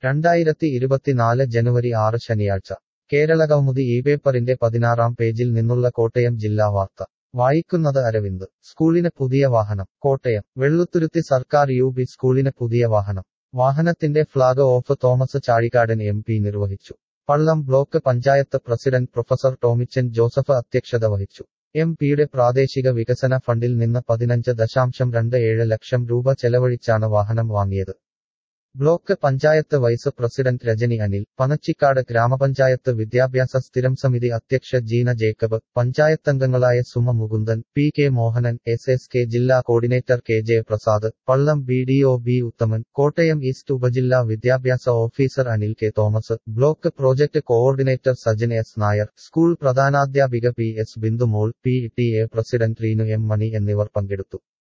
രണ്ടായിരത്തി ഇരുപത്തിനാല് ജനുവരി ആറ് ശനിയാഴ്ച കേരളകൗമുദി ഈ പേപ്പറിന്റെ പതിനാറാം പേജിൽ നിന്നുള്ള കോട്ടയം ജില്ലാ വാർത്ത വായിക്കുന്നത് അരവിന്ദ് സ്കൂളിന് പുതിയ വാഹനം കോട്ടയം വെള്ളുത്തുരുത്തി സർക്കാർ യു പി സ്കൂളിന് പുതിയ വാഹനം വാഹനത്തിന്റെ flag off Thomas Chazhikadan M P നിർവഹിച്ചു Pallam block panchayat president professor Tomichan Joseph അധ്യക്ഷത വഹിച്ചു എം പിയുടെ പ്രാദേശിക വികസന ഫണ്ടിൽ നിന്ന് പതിനഞ്ച് ദശാംശം രണ്ട് ഏഴ് ലക്ഷം രൂപ ചെലവഴിച്ചാണ് വാഹനം വാങ്ങിയത് block panchayat vice president Rajani Anil Panachikkad ഗ്രാമപഞ്ചായത്ത് വിദ്യാഭ്യാസ സ്ഥിരം സമിതി അധ്യക്ഷ ജീന ജേക്കബ് പഞ്ചായത്തംഗങ്ങളായ Suma Mukundan P K Mohanan S S K ജില്ലാ coordinator K J Prasad Pallam B D O B Uthaman Kottayam east ഉപജില്ലാ വിദ്യാഭ്യാസ officer Anil K Thomas block project coordinator Sajan S Nair school പ്രധാനാധ്യാപിക P S Bindumol P T A president Reenu M Mani എന്നിവർ പങ്കെടുത്തു